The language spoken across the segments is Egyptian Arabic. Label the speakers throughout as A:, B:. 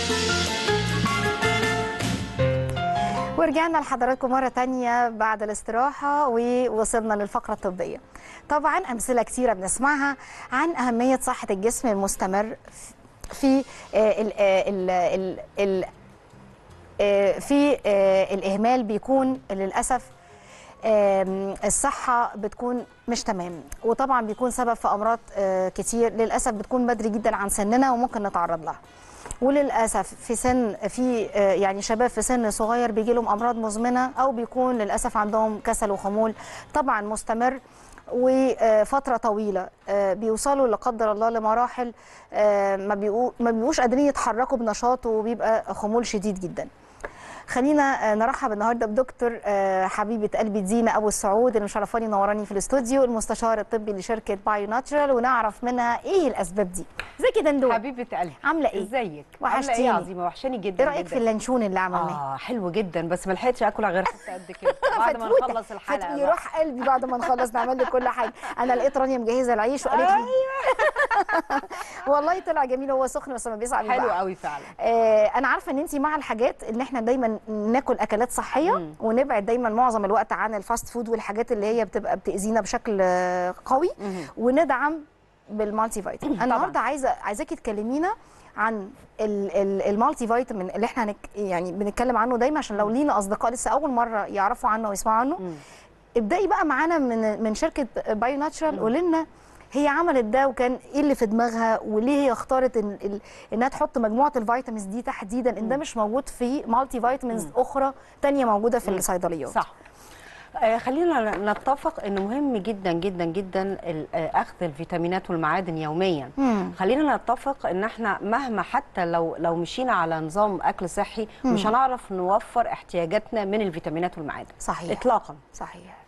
A: ورجعنا لحضراتكم مرة تانية بعد الاستراحة ووصلنا للفقرة الطبية طبعا أمثلة كتيرة بنسمعها عن أهمية صحة الجسم المستمر في آه، ال ال ال ال آه، في آه، الإهمال بيكون للأسف آم، الصحة بتكون مش تمام وطبعا بيكون سبب في أمراض آه، كتير للأسف بتكون بدري جدا عن سننا وممكن نتعرض لها وللاسف في سن في آه، يعني شباب في سن صغير بيجي لهم امراض مزمنه او بيكون للاسف عندهم كسل وخمول طبعا مستمر وفتره طويله آه، بيوصلوا لا قدر الله لمراحل آه، ما بيقو- ما بيبقوش قادرين يتحركوا بنشاط وبيبقى خمول شديد جدا خلينا آه، نرحب النهارده بدكتور آه، حبيبه قلبي دينا ابو السعود اللي مشرفاني نوراني في الاستوديو المستشار الطبي لشركه بايو ناتشرال ونعرف منها ايه الاسباب دي ازيك يا دندون
B: حبيبه قلبي
A: عامله ايه
B: ازيك عامله
A: وحشتيني.
B: ايه يا عظيمه وحشاني جدا
A: ايه رايك
B: جدا.
A: في اللانشون اللي عملناه
B: اه حلو جدا بس ما لحقتش اكل غير حته قد كده بعد ما
A: فتفوتة.
B: نخلص الحلقه
A: فتقولي
B: بقى.
A: روح قلبي بعد ما نخلص نعمل لك كل حاجه انا لقيت رانيا مجهزه العيش وقالت لي والله طلع جميل هو سخن بس ما بيسعى
B: حلو قوي فعلا
A: آه انا عارفه ان انت مع الحاجات ان احنا دايما ناكل اكلات صحيه
B: مم.
A: ونبعد دايما معظم الوقت عن الفاست فود والحاجات اللي هي بتبقى بتاذينا بشكل آه، قوي
B: مهم.
A: وندعم بالمالتي فيتامين انا
B: طبعاً.
A: النهارده عايزه عايزاكي تكلمينا عن ال- ال- المالتي فيتامين اللي احنا هنك يعني بنتكلم عنه دايما عشان لو لينا اصدقاء لسه اول مره يعرفوا عنه ويسمعوا عنه
B: مم.
A: ابدأي بقى معانا من من شركة بايو ناتشرال قولي لنا هي عملت ده وكان ايه اللي في دماغها وليه هي اختارت إن ال- انها تحط مجموعه الفيتامينز دي تحديدا ان ده مش موجود في مالتي فيتامينز اخرى تانية موجوده في الصيدليات
B: صح آه خلينا نتفق انه مهم جدا جدا جدا ال- آه، اخذ الفيتامينات والمعادن يوميا
A: مم.
B: خلينا نتفق ان احنا مهما حتى لو لو مشينا على نظام اكل صحي مش هنعرف نوفر احتياجاتنا من الفيتامينات والمعادن
A: صحيح
B: اطلاقا
A: صحيح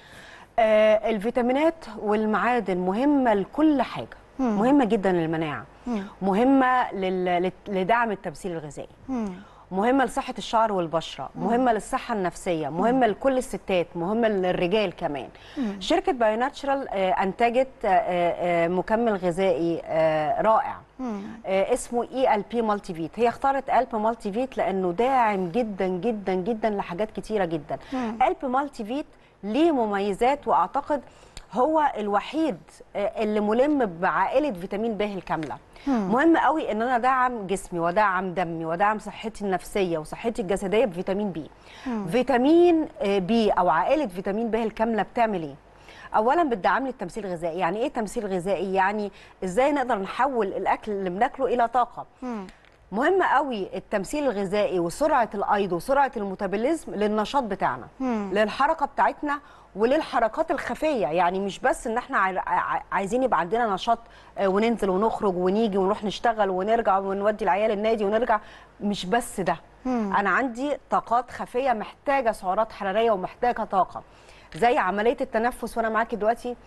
B: آه الفيتامينات والمعادن مهمه لكل حاجه
A: مم.
B: مهمه جدا للمناعه
A: مم.
B: مهمه لل- لت- لدعم التمثيل الغذائي
A: مم.
B: مهمه لصحه الشعر والبشره مهمه للصحه النفسيه مهمه لكل الستات مهمه للرجال كمان شركه بايو ناتشرال آه، انتجت آه، آه، مكمل غذائي آه، رائع
A: مم.
B: آه، اسمه اي ال بي مالتي فيت هي اختارت الب مالتي فيت لانه داعم جدا جدا جدا لحاجات كتيره جدا
A: مم.
B: الب مالتي فيت ليه مميزات واعتقد هو الوحيد آه، اللي ملم بعائله فيتامين ب الكامله
A: مم.
B: مهم قوي ان انا ادعم جسمي وادعم دمي وادعم صحتي النفسيه وصحتي الجسديه بفيتامين بي فيتامين آه، بي او عائله فيتامين ب الكامله بتعمل ايه اولا بتدعم لي التمثيل الغذائي يعني ايه تمثيل غذائي يعني ازاي نقدر نحول الاكل اللي بناكله الى طاقه
A: مم.
B: مهم قوي التمثيل الغذائي وسرعه الايض وسرعه الميتابوليزم للنشاط بتاعنا
A: مم.
B: للحركه بتاعتنا وللحركات الخفيه يعني مش بس ان احنا عاي- عاي- عايزين يبقى عندنا نشاط آه، وننزل ونخرج ونيجي ونروح نشتغل ونرجع ونودي العيال النادي ونرجع مش بس ده
A: مم.
B: انا عندي طاقات خفيه محتاجه سعرات حراريه ومحتاجه طاقه زي عمليه التنفس وانا معاكي دلوقتي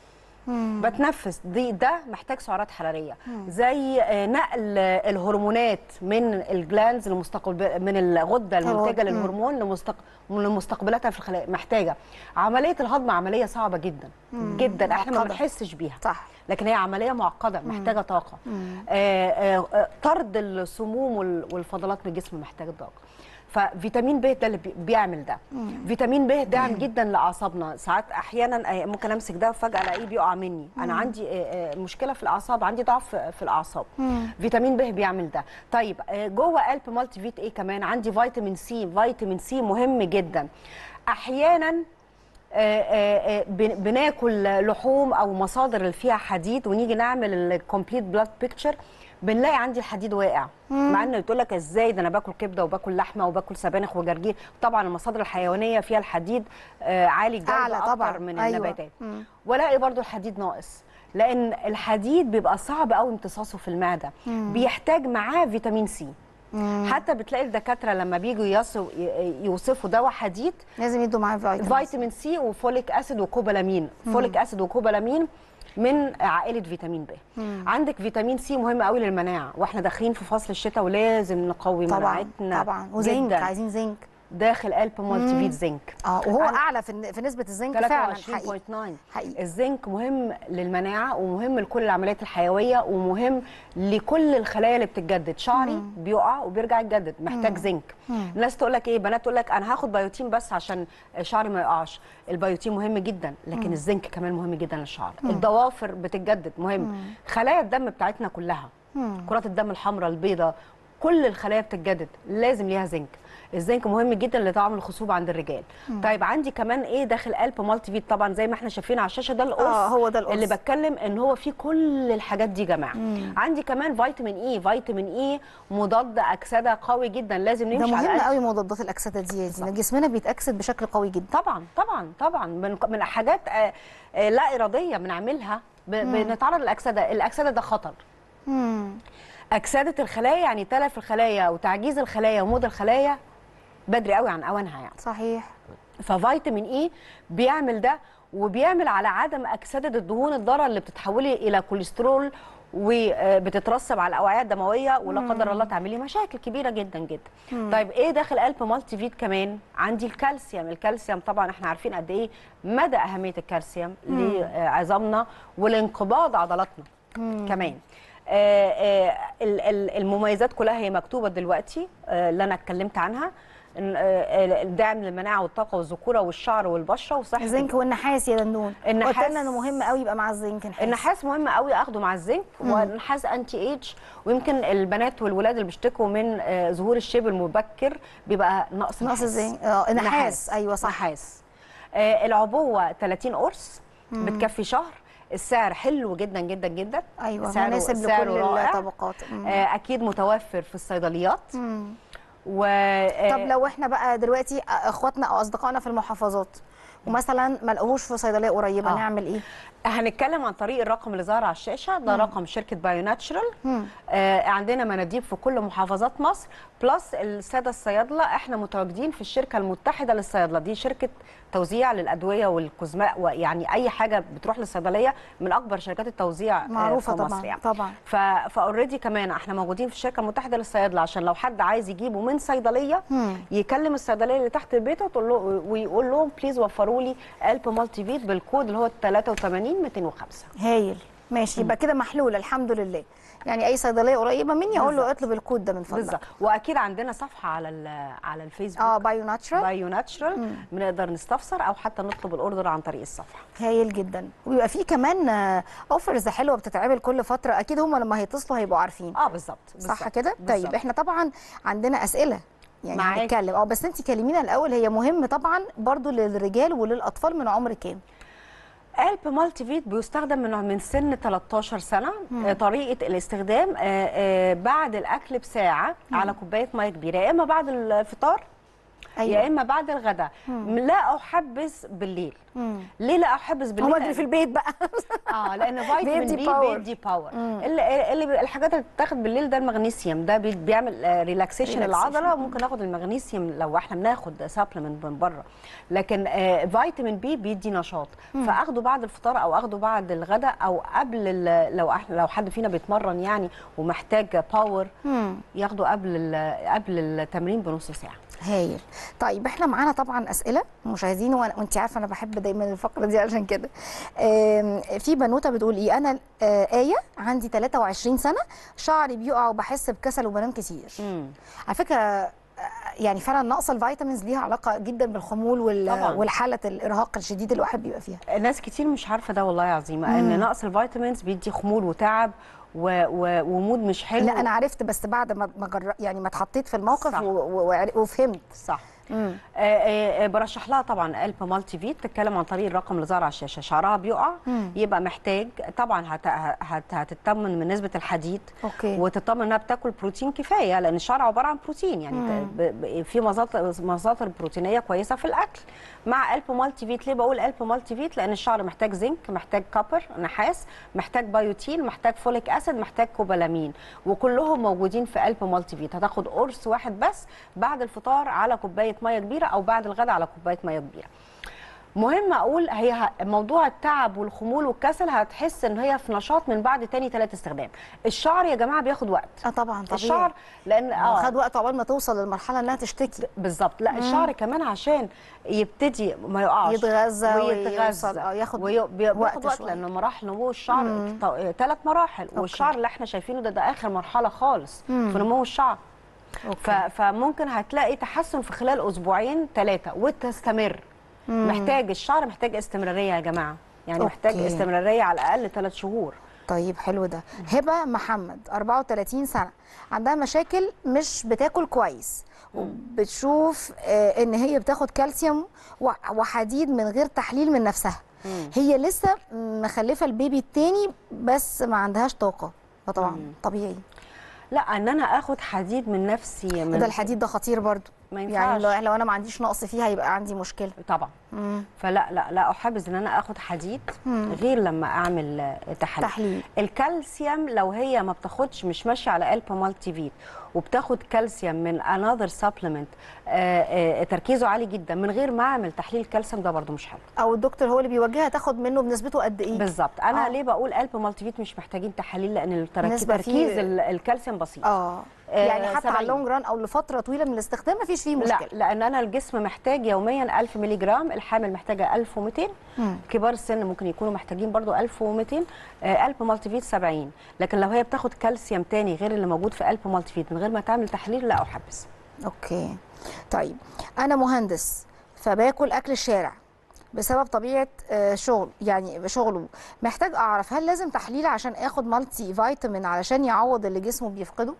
A: مم.
B: بتنفس دي ده محتاج سعرات حراريه زي آه، نقل آه، الهرمونات من الجلاندز المستقبل من الغده المنتجه
A: مم.
B: للهرمون لمستق... لمستقبلاتها في الخلايا محتاجه عمليه الهضم عمليه صعبه جدا جدا احنا ما
A: معقدة.
B: بنحسش بيها
A: صح
B: لكن هي عمليه معقده محتاجه طاقه
A: مم.
B: آه، آه، آه، طرد السموم وال- والفضلات من الجسم محتاج طاقه ففيتامين ب ده اللي بي- بيعمل ده فيتامين ب داعم جدا لاعصابنا ساعات احيانا آه، ممكن امسك ده وفجاه الاقيه بيقع مني انا عندي آه، آه، مشكله في الاعصاب عندي ضعف في الاعصاب
A: مم.
B: فيتامين ب بيعمل ده طيب آه، جوه قلب مالتي فيت ايه كمان عندي فيتامين سي فيتامين سي مهم جدا احيانا آه، آه، آه، بن- بناكل لحوم او مصادر اللي فيها حديد ونيجي نعمل الكومبليت بلاد بيكتشر بنلاقي عندي الحديد واقع مع انه يقول لك ازاي ده انا باكل كبده وباكل لحمه وباكل سبانخ وجرجير طبعا المصادر الحيوانيه فيها الحديد آه، عالي الجوده
A: أعلى
B: اكتر
A: طبعاً.
B: من
A: أيوة.
B: النباتات
A: مم.
B: والاقي برضو الحديد ناقص لان الحديد بيبقى صعب قوي امتصاصه في المعده بيحتاج معاه فيتامين سي
A: مم.
B: حتى بتلاقي الدكاتره لما بييجوا يصو- ي- يوصفوا دواء حديد
A: لازم يدوا معاه فيتامين
B: فيتامين سي وفوليك اسيد وكوبالامين فوليك اسيد وكوبالامين من عائله فيتامين ب عندك فيتامين سي مهم قوي للمناعه واحنا داخلين في فصل الشتاء ولازم نقوي
A: طبعا
B: مناعتنا
A: طبعا وزنك
B: جداً.
A: عايزين زنك
B: داخل الب مالتي فيت زنك
A: اه وهو
B: أنا-
A: اعلى في في نسبه الزنك فعلا حقيقي
B: 23.9
A: حقيقي
B: الزنك مهم للمناعه ومهم لكل العمليات الحيويه ومهم لكل الخلايا اللي بتتجدد شعري بيقع وبيرجع يتجدد محتاج زنك الناس تقول لك ايه بنات تقول لك انا هاخد بايوتين بس عشان شعري ما يقعش البايوتين مهم جدا لكن الزنك كمان مهم جدا للشعر الضوافر بتتجدد مهم خلايا الدم بتاعتنا كلها كرات الدم الحمراء البيضاء كل الخلايا بتتجدد لازم ليها زنك الزنك مهم جدا لطعم الخصوبه عند الرجال طيب عندي كمان ايه داخل قلب مالتي فيت طبعا زي ما احنا شايفين على الشاشه ده القرص
A: آه، هو ده القرص.
B: اللي بتكلم ان هو فيه كل الحاجات دي يا جماعه عندي كمان فيتامين اي فيتامين اي مضاد اكسده قوي جدا لازم
A: ده
B: نمشي على
A: مهم
B: الأقل
A: قوي مضادات الاكسده دي ان جسمنا بيتاكسد بشكل قوي جدا
B: طبعا طبعا طبعا من من حاجات آه، آه، لا اراديه بنعملها ب- بنتعرض للاكسده الاكسده ده خطر
A: مم.
B: اكسده الخلايا يعني تلف الخلايا وتعجيز الخلايا وموت الخلايا بدري قوي عن اوانها يعني
A: صحيح
B: ففيتامين اي بيعمل ده وبيعمل على عدم اكسده الدهون الضاره اللي بتتحولي الى كوليسترول وبتترسب على الاوعيه الدمويه ولا قدر الله تعملي مشاكل كبيره جدا جدا طيب ايه داخل قلب مالتي فيت كمان عندي الكالسيوم الكالسيوم طبعا احنا عارفين قد ايه مدى اهميه الكالسيوم لعظامنا والانقباض عضلاتنا كمان آه، آه، ال- ال- المميزات كلها هي مكتوبه دلوقتي آه، اللي انا اتكلمت عنها إن- آه، الدعم للمناعه والطاقه والذكوره والشعر والبشره وصحه
A: الزنك والنحاس يا دندون
B: النحاس-
A: قلت لنا انه مهم قوي يبقى مع الزنك نحاس
B: النحاس مهم قوي اخده مع الزنك والنحاس انتي ايج ويمكن البنات والولاد اللي بيشتكوا من آه، ظهور الشيب المبكر بيبقى نقص
A: نقص
B: نحاس.
A: الزنك اه نحاس ايوه صح
B: نحاس آه، العبوه 30 قرص بتكفي شهر السعر حلو جدا جدا جدا
A: ايوه
B: سعره-
A: مناسب
B: سعره
A: لكل
B: رائع.
A: الطبقات مم.
B: آه، اكيد متوفر في الصيدليات
A: مم.
B: و آه،
A: طب لو احنا بقى دلوقتي اخواتنا او اصدقائنا في المحافظات ومثلا ما لقوهوش في صيدليه قريبه
B: آه.
A: نعمل ايه؟
B: هنتكلم عن طريق الرقم اللي ظهر على الشاشه ده رقم شركه بايو ناتشرال
A: مم.
B: آه عندنا مناديب في كل محافظات مصر بلس الساده الصيادله احنا متواجدين في الشركه المتحده للصيادله دي شركه توزيع للادويه والكوزماء ويعني اي حاجه بتروح للصيدليه من اكبر شركات التوزيع آه،
A: معروفه
B: في مصر
A: طبعا
B: يعني.
A: طبعا
B: ف فاوريدي كمان احنا موجودين في الشركه المتحده للصيادله عشان لو حد عايز يجيبه من صيدليه
A: مم.
B: يكلم الصيدليه اللي تحت بيته تقول له ويقول لهم بليز وفروا لي الب مالتي فيت بالكود اللي هو 83 205
A: هايل ماشي يبقى كده محلول الحمد لله يعني اي صيدليه قريبه مني اقول له
B: بالظبط.
A: اطلب الكود ده من فضلك
B: بالظبط واكيد عندنا صفحه على ال- على الفيسبوك
A: اه بايو ناتشرال
B: بايو ناتشرال بنقدر نستفسر او حتى نطلب الاوردر عن طريق الصفحه
A: هايل جدا وبيبقى في كمان اوفرز حلوه بتتعمل كل فتره اكيد هم لما هيتصلوا هيبقوا عارفين
B: اه بالظبط
A: صح
B: بالظبط،
A: كده طيب
B: بالظبط.
A: احنا طبعا عندنا اسئله يعني
B: معاك.
A: هنتكلم اه بس انت كلمينا الاول هي مهم طبعا برضو للرجال وللاطفال من عمر كام
B: الب مالتي فيت بيستخدم من من سن 13 سنه آه، طريقه الاستخدام آه، آه، بعد الاكل بساعه على كوبايه ميه كبيره يا اما بعد الفطار يا اما بعد الغداء لا احبذ بالليل
A: مم.
B: ليه لا احبذ بالليل
A: هو اجري في البيت بقى
B: اه لان فيتامين
A: بيدي
B: بي
A: باور.
B: بيدي باور اللي, اللي بي- الحاجات اللي بتاخد بالليل ده المغنيسيوم ده بي- بيعمل آه، ريلاكسيشن
A: ريلاكسيشن.
B: العضله ممكن ناخد المغنيسيوم لو احنا بناخد سبلمنت من بره لكن آه، فيتامين بي بيدي نشاط فاخده بعد الفطار او اخده بعد الغداء او قبل ال- لو احنا لو حد فينا بيتمرن يعني ومحتاج باور
A: مم.
B: ياخده قبل ال- قبل التمرين بنص ساعه
A: هايل طيب احنا معانا طبعا اسئله مشاهدين وأنا- وانت عارفه انا بحب دايما الفقره دي عشان كده آم، في بنوته بتقول ايه انا آه، ايه عندي 23 سنه شعري بيقع وبحس بكسل وبنام كتير
B: مم.
A: على فكره آه، يعني فعلا نقص الفيتامينز ليها علاقه جدا بالخمول وال-
B: طبعاً.
A: والحاله الارهاق الشديد اللي الواحد بيبقى فيها
B: ناس كتير مش عارفه ده والله يا عظيمه ان نقص الفيتامينز بيدي خمول وتعب و... و... ومود مش حلو
A: لا انا عرفت بس بعد ما ما جر... يعني ما اتحطيت في الموقف
B: صح.
A: و... و... وعر- وفهمت
B: صح
A: مم.
B: آه، آه، آه، برشح لها طبعا قلب مالتي فيت تتكلم عن طريق الرقم اللي ظهر على الشاشه شعرها بيقع
A: مم.
B: يبقى محتاج طبعا هت... هت... هتطمن من نسبه الحديد
A: اوكي
B: وتطمن انها بتاكل بروتين كفايه لان الشعر عباره عن بروتين يعني
A: مم.
B: ب... ب... في مصادر مصادر بروتينيه كويسه في الاكل مع قلب مالتي فيت ليه بقول قلب مالتي فيت لان الشعر محتاج زنك محتاج كوبر نحاس محتاج بايوتين محتاج فوليك اسيد محتاج كوبالامين وكلهم موجودين في قلب مالتي فيت هتاخد قرص واحد بس بعد الفطار على كوبايه ميه كبيره او بعد الغداء على كوبايه ميه كبيره مهم اقول هي ه- موضوع التعب والخمول والكسل هتحس ان هي في نشاط من بعد تاني ثلاث استخدام الشعر يا جماعه بياخد وقت
A: اه طبعا طبيعي
B: الشعر لان
A: اه
B: اه
A: خد وقت عقبال ما توصل للمرحله انها تشتكي
B: بالظبط لا الشعر كمان عشان يبتدي ما يقعش
A: يتغذى ويوصل-
B: ويتغذى
A: اه ياخد
B: وي- بي-
A: وقت
B: بياخد وقت
A: شوية.
B: لان مراحل نمو الشعر ثلاث مراحل والشعر اللي احنا شايفينه ده ده اخر مرحله خالص في نمو الشعر ف...
A: أوكي.
B: فممكن هتلاقي تحسن في خلال اسبوعين ثلاثه وتستمر محتاج الشعر محتاج استمراريه يا جماعه يعني محتاج
A: أوكي.
B: استمراريه على الاقل ثلاث شهور
A: طيب حلو ده هبه محمد 34 سنه عندها مشاكل مش بتاكل كويس وبتشوف آه، ان هي بتاخد كالسيوم و- وحديد من غير تحليل من نفسها هي لسه مخلفه البيبي التاني بس ما عندهاش طاقه فطبعا طبيعي
B: لا ان انا اخد حديد من نفسي من
A: ده الحديد ده خطير برضو
B: ما
A: يعني
B: ينفعش.
A: لو, لو انا ما عنديش نقص فيها هيبقى عندي مشكله
B: طبعا فلا لا لا احبذ ان انا اخد حديد غير لما اعمل آه، تحليل
A: تحليل.
B: الكالسيوم لو هي ما بتاخدش مش ماشيه على الب مالتي فيت وبتاخد كالسيوم من انذر سبلمنت تركيزه عالي جدا من غير ما اعمل تحليل كالسيوم ده برده مش حلو
A: او الدكتور هو اللي بيوجهها تاخد منه بنسبته قد ايه
B: بالظبط انا
A: آه.
B: ليه بقول الب مالتي فيت مش محتاجين تحاليل لان التركيز
A: نسبة
B: تركيز
A: فيه-
B: ال- الكالسيوم بسيط
A: اه
B: آه،
A: يعني حتى على
B: 70.
A: اللونج ران او لفتره طويله من الاستخدام ما فيش فيه مشكله
B: لا لان انا الجسم محتاج يوميا 1000 مللي جرام الحامل محتاجه 1200 كبار السن ممكن يكونوا محتاجين برضو 1200 آه، الب مالتي فيت 70 لكن لو هي بتاخد كالسيوم تاني غير اللي موجود في الب مالتي فيت من غير ما تعمل تحليل لا احبس
A: اوكي طيب انا مهندس فباكل اكل الشارع بسبب طبيعه آه، شغل يعني شغله محتاج اعرف هل لازم تحليل عشان اخد مالتي فيتامين علشان يعوض اللي جسمه بيفقده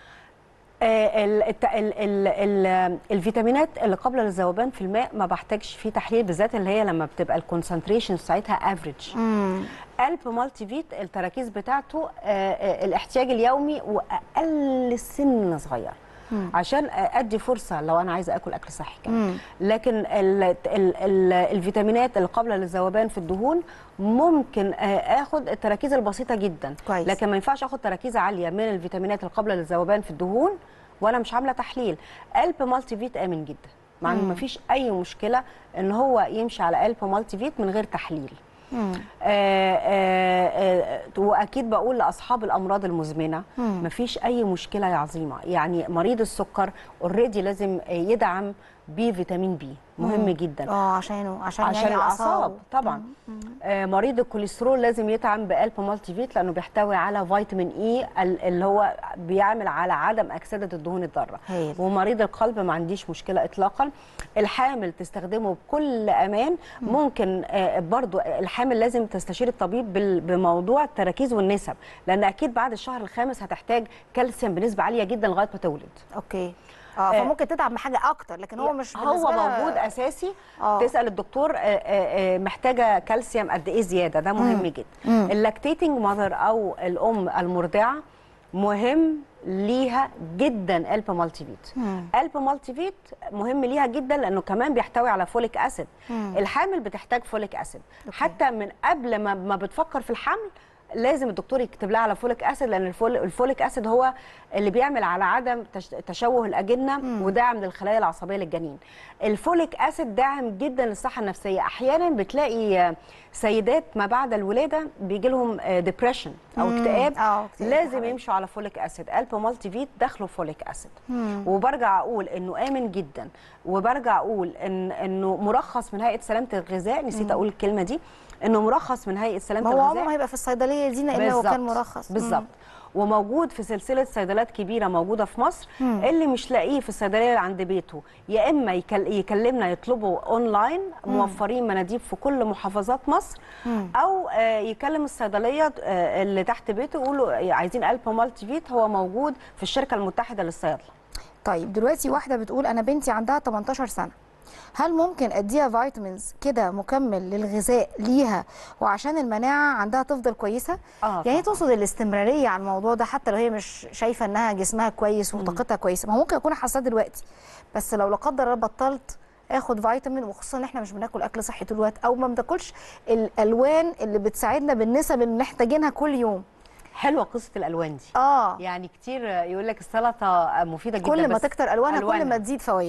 B: آه، ال الت- ال ال ال الفيتامينات اللي قبل الذوبان في الماء ما بحتاجش فيه تحليل بالذات اللي هي لما بتبقى الكونسنتريشن ساعتها افريج الب مالتي فيت التراكيز بتاعته آه، آه، الاحتياج اليومي واقل سن صغير عشان ادي فرصه لو انا عايزه اكل اكل صحي كمان لكن ال ال ال الفيتامينات اللي قابله للذوبان في الدهون ممكن آه، اخد التراكيز البسيطه جدا
A: كويس.
B: لكن ما ينفعش اخد تراكيز عاليه من الفيتامينات اللي قابله للذوبان في الدهون وانا مش عامله تحليل الب مالتي فيت امن جدا مع ان ما فيش اي مشكله ان هو يمشي على الب مالتي فيت من غير تحليل آه آه آه واكيد بقول لاصحاب الامراض المزمنه مفيش اي مشكله يا عظيمه يعني مريض السكر اوريدي لازم يدعم بفيتامين بي مهم جدا
A: اه عشانه عشان,
B: عشان
A: يعني
B: الاعصاب
A: أعصابه.
B: طبعا آه مريض الكوليسترول لازم يطعم بقلب مالتي فيت لانه بيحتوي على فيتامين اي ال- اللي هو بيعمل على عدم اكسده الدهون الضاره
A: هايل.
B: ومريض القلب ما عنديش مشكله اطلاقا الحامل تستخدمه بكل امان ممكن آه برضو الحامل لازم تستشير الطبيب بال- بموضوع التراكيز والنسب لان اكيد بعد الشهر الخامس هتحتاج كالسيوم بنسبه عاليه جدا لغايه ما تولد
A: اوكي اه فممكن تتعب بحاجه اكتر لكن هو مش
B: هو
A: بالنسبة لها-
B: موجود اساسي
A: آه.
B: تسال الدكتور آه، آه، آه، محتاجه كالسيوم قد ايه زياده ده مهم جدا اللاكتيتنج ماذر او الام المرضعه مهم ليها جدا الب مالتي فيت الب مالتي فيت مهم ليها جدا لانه كمان بيحتوي على فوليك اسيد الحامل بتحتاج فوليك اسيد حتى من قبل ما ما بتفكر في الحمل لازم الدكتور يكتب لها على فوليك اسيد لان الفول الفوليك اسيد هو اللي بيعمل على عدم تش- تشوه الاجنه وداعم للخلايا العصبيه للجنين الفوليك اسيد داعم جدا للصحه النفسيه احيانا بتلاقي آه، سيدات ما بعد الولاده بيجي لهم ديبريشن او
A: مم.
B: اكتئاب
A: آه، اكتئاب،
B: لازم
A: حقيقي.
B: يمشوا على فوليك اسيد الب مالتي فيت داخله فوليك اسيد وبرجع اقول انه امن جدا وبرجع اقول ان انه مرخص من هيئه سلامه الغذاء نسيت اقول الكلمه دي انه مرخص من هيئه سلامه
A: ما هو
B: الغذاء
A: عمره ما هيبقى في الصيدليه دي الا هو كان مرخص
B: بالظبط وموجود في سلسله صيدليات كبيره موجوده في مصر اللي مش لاقيه في الصيدليه اللي عند بيته يا اما يكل يكلمنا يطلبه اونلاين موفرين مناديب في كل محافظات مصر او آه، يكلم الصيدليه آه، اللي تحت بيته يقولوا عايزين الب مالتي فيت هو موجود في الشركه المتحده للصيادله
A: طيب دلوقتي واحده بتقول انا بنتي عندها 18 سنه هل ممكن اديها فيتامينز كده مكمل للغذاء ليها وعشان المناعه عندها تفضل كويسه
B: آه
A: يعني
B: طبعاً.
A: تقصد الاستمراريه على الموضوع ده حتى لو هي مش شايفه انها جسمها كويس وطاقتها كويسه ما هو ممكن اكون حاساه دلوقتي بس لو لا قدر الله بطلت اخد فيتامين وخصوصا ان احنا مش بناكل اكل صحي طول الوقت او ما بناكلش الالوان اللي بتساعدنا بالنسب اللي محتاجينها كل يوم
B: حلوه قصه الالوان دي
A: اه
B: يعني كتير يقول لك السلطه مفيده جدا
A: كل ما
B: بس
A: تكتر الوانها كل
B: ألوانها.
A: ما تزيد فوائدها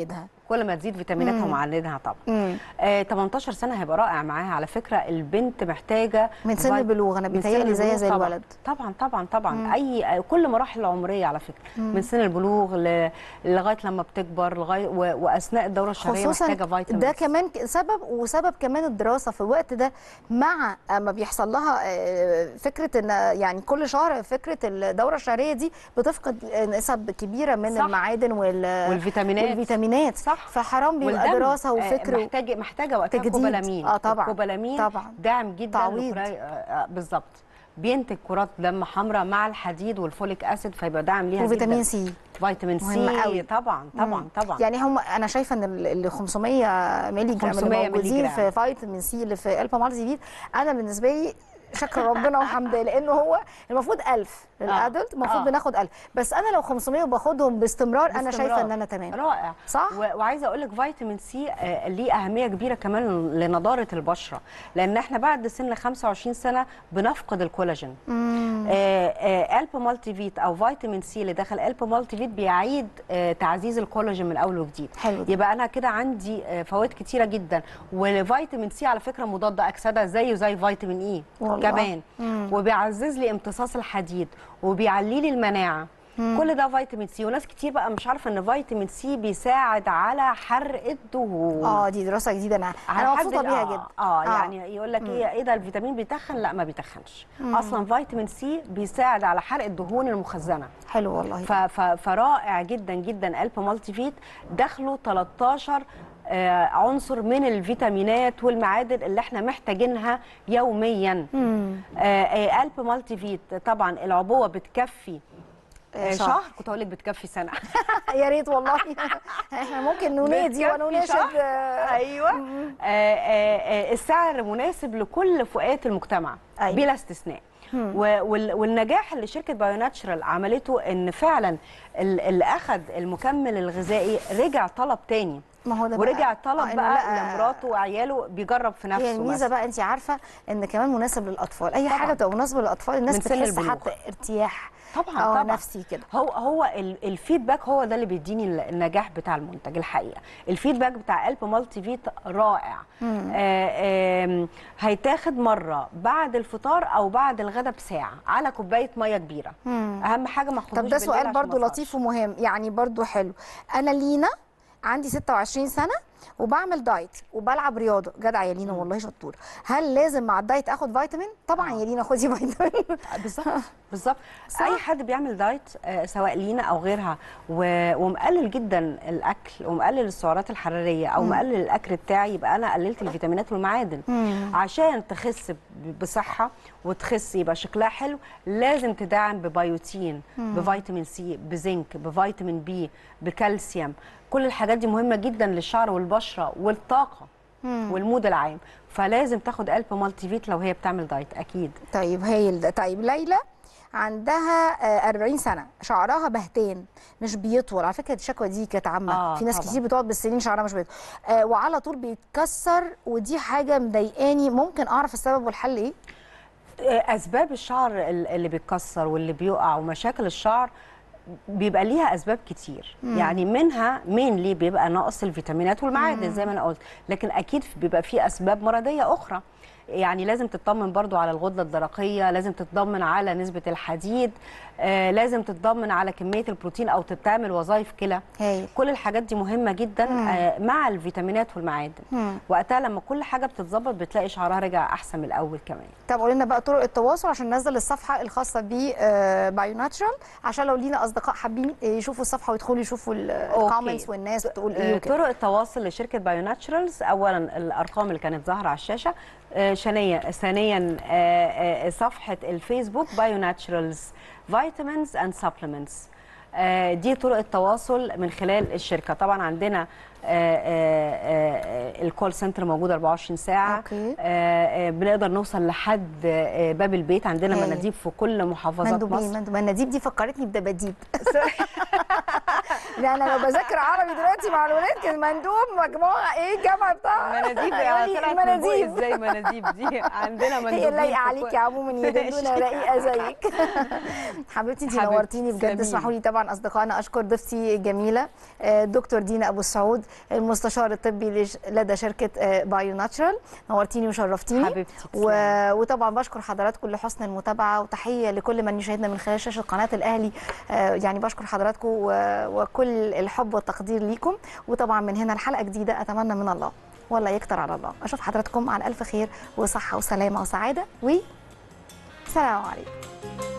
B: كل ما تزيد فيتاميناتها ومعادنها طبعا
A: مم.
B: آه 18 سنه هيبقى رائع معاها على فكره البنت محتاجه
A: من سن
B: فيت-
A: البلوغ انا
B: من سن
A: بيتهيألي زيها
B: البلوغ
A: زي
B: طبعاً.
A: الولد
B: طبعا طبعا طبعا اي كل مراحل العمريه على فكره من سن البلوغ ل... لغايه لما بتكبر لغايه و... واثناء الدوره الشهريه
A: خصوصا
B: محتاجه فيتامين
A: ده
B: سي.
A: كمان ك- سبب وسبب كمان الدراسه في الوقت ده مع اما بيحصل لها آه، فكره ان يعني كل شهر فكره الدوره الشهريه دي بتفقد نسب كبيره من
B: صح.
A: المعادن وال
B: والفيتامينات.
A: والفيتامينات
B: صح.
A: فحرام بيبقى
B: والدم،
A: دراسه
B: آه،
A: وفكر
B: محتاجه محتاجه وقتها
A: تجديد.
B: كوبالامين
A: آه، طبعاً.
B: الكوبالامين
A: طبعاً.
B: داعم جدا
A: تعويض.
B: لكرا- آه، آه، بالظبط بينتج كرات دم حمراء مع الحديد والفوليك اسيد فيبقى داعم ليها
A: وفيتامين
B: جدا.
A: سي
B: فيتامين
A: مهم
B: سي
A: قوي.
B: طبعا طبعا طبعا
A: يعني هم انا شايفه ان ال- ال 500 مللي جرام
B: 500
A: اللي
B: مللي
A: موجودين
B: جرام.
A: في فيتامين سي اللي في الفا مالتي فيت انا بالنسبه لي شكر ربنا وحمد لانه هو المفروض 1000 للادلت المفروض
B: آه.
A: بناخد 1000 بس انا لو 500 وباخدهم باستمرار, انا
B: باستمرار.
A: شايفه ان انا تمام
B: رائع
A: صح؟
B: و- وعايزه اقول لك فيتامين سي آه، ليه اهميه كبيره كمان لنضاره البشره لان احنا بعد سن 25 سنه بنفقد الكولاجين الب مالتي فيت او فيتامين سي اللي داخل الب مالتي فيت بيعيد آه، تعزيز الكولاجين من اول وجديد
A: حلو ده.
B: يبقى انا كده عندي آه، فوائد كتيره جدا والفيتامين سي على فكره مضاد اكسده زيه زي فيتامين اي
A: والله.
B: كمان وبيعزز لي امتصاص الحديد وبيعلي لي المناعه كل ده فيتامين سي وناس كتير بقى مش عارفه ان فيتامين سي بيساعد على حرق الدهون
A: اه دي دراسه جديده انا
B: على
A: انا
B: حد
A: مبسوطه
B: ال-
A: بيها
B: آه
A: جدا
B: اه يعني يقول لك ايه ايه ده الفيتامين بيتخن لا ما بيتخنش اصلا فيتامين سي بيساعد على حرق الدهون المخزنه
A: حلو والله
B: ف- ف- فرائع جدا جدا الب مالتي فيت داخله 13 آه، عنصر من الفيتامينات والمعادن اللي احنا محتاجينها يوميا آه، آه، الب مالتي فيت طبعا العبوه بتكفي آه،
A: شهر.
B: شهر كنت اقول لك بتكفي سنه
A: يا ريت والله احنا ممكن ننادي
B: بتكفي
A: ونناشد
B: شهر.
A: آه،
B: ايوه آه، آه، آه، السعر مناسب لكل فئات المجتمع
A: أيوة.
B: بلا استثناء و- وال- والنجاح اللي شركه بايو ناتشرال عملته ان فعلا ال- اللي اخذ المكمل الغذائي رجع طلب تاني
A: ما هو ده بقى-
B: ورجع
A: آه،
B: طلب
A: إنه
B: بقى
A: لا،
B: لمراته وعياله بيجرب في نفسه
A: هي الميزه
B: مثلاً.
A: بقى انت عارفه ان كمان مناسب للاطفال اي
B: طبعاً.
A: حاجه بتبقى مناسبه للاطفال الناس
B: من سن
A: بتحس
B: البلوغ.
A: حتى ارتياح
B: طبعا
A: اه
B: طبعا
A: نفسي كده
B: هو هو ال- الفيدباك هو ده اللي بيديني ال- النجاح بتاع المنتج الحقيقه الفيدباك بتاع الب مالتي فيت رائع آه آم، هيتاخد مره بعد الفطار او بعد الغداء بساعه على كوبايه ميه كبيره اهم حاجه ما
A: طب
B: اخدوش
A: ده
B: بالليل
A: سؤال
B: عشان
A: برضو
B: ما
A: لطيف ومهم يعني برضو حلو انا لينا عندي 26 سنه وبعمل دايت وبلعب رياضه جدع يا لينا والله شطور هل لازم مع الدايت اخد فيتامين طبعا يا لينا خدي فيتامين
B: بالظبط بالظبط
A: صح.
B: اي حد بيعمل دايت آه، سواء لينا او غيرها و- ومقلل جدا الاكل ومقلل السعرات الحراريه او مقلل الاكل بتاعي يبقى انا قللت الفيتامينات والمعادن عشان تخس ب- بصحه وتخس يبقى شكلها حلو لازم تدعم ببيوتين بفيتامين سي بزنك بفيتامين بي بكالسيوم كل الحاجات دي مهمه جدا للشعر والبشره والطاقه والمود العام فلازم تاخد الب مالتي فيت لو هي بتعمل دايت اكيد
A: طيب هايل ده طيب ليلى عندها آه، 40 سنه شعرها بهتان مش بيطول على فكره الشكوى دي كانت عامه
B: آه،
A: في ناس
B: طبعاً.
A: كتير بتقعد بالسنين شعرها مش بيطول آه وعلى طول بيتكسر ودي حاجه مضايقاني ممكن اعرف السبب والحل ايه
B: اسباب الشعر ال- اللي بيتكسر واللي بيقع ومشاكل الشعر بيبقى ليها اسباب كتير مم. يعني منها مين بيبقى ناقص الفيتامينات والمعادن زي ما انا قلت لكن اكيد بيبقى في اسباب مرضيه اخرى يعني لازم تطمن برضو على الغده الدرقيه لازم تطمن على نسبه الحديد آه لازم تطمن على كميه البروتين او تعمل وظائف كلى
A: هايل
B: كل الحاجات دي مهمه جدا آه مع الفيتامينات والمعادن
A: مم.
B: وقتها لما كل حاجه بتتظبط بتلاقي شعرها رجع احسن من الاول كمان
A: طب قولي لنا بقى طرق التواصل عشان ننزل الصفحه الخاصه ب بايو ناتشرال عشان لو لينا اصدقاء حابين يشوفوا الصفحه ويدخلوا يشوفوا الكومنتس والناس بتقول ايه
B: آه،
A: وكده
B: طرق التواصل لشركه بايو ناتشرالز اولا الارقام اللي كانت ظاهره على الشاشه آه، ثانيا ثانيا آه، آه، صفحه الفيسبوك بايو ناتشرالز فيتامينز اند سبلمنتس دي طرق التواصل من خلال الشركه طبعا عندنا آه، آه، آه، الكول سنتر موجود 24 ساعه
A: أوكي.
B: آه، آه، بنقدر نوصل لحد آه، باب البيت عندنا
A: هايل.
B: مناديب في كل محافظات
A: مندوبين
B: مصر
A: مندوب النديب دي فكرتني بدباديب لا انا لو بذاكر عربي دلوقتي مع الولاد كان مندوب مجموعه ايه الجامعه بتاعها
B: مناديب
A: يقول لي
B: طلعت من بوقي
A: المناديب
B: ازاي مناديب دي عندنا مندوبين
A: هي لايقه
B: في
A: عليكي
B: كل-
A: عموما يا دندونه رقيقه زيك حبيبتي انت
B: حبيبتي،
A: نورتيني بجد
B: تسلمي.
A: اسمحوا لي طبعا اصدقائنا اشكر ضيفتي الجميله آه، دكتور دينا ابو السعود المستشار الطبي لش- لدى شركه آه، بايو ناتشرال نورتيني وشرفتيني
B: حبيبتي،
A: و...
B: تسلمي.
A: وطبعا بشكر حضراتكم لحسن المتابعه وتحيه لكل من يشاهدنا من خلال شاشه قناه الاهلي آه، يعني بشكر حضراتكم و... وكل الحب والتقدير ليكم وطبعا من هنا الحلقه جديده اتمنى من الله والله يكتر على الله اشوف حضراتكم على الف خير وصحه وسلامه وسعاده و سلام عليكم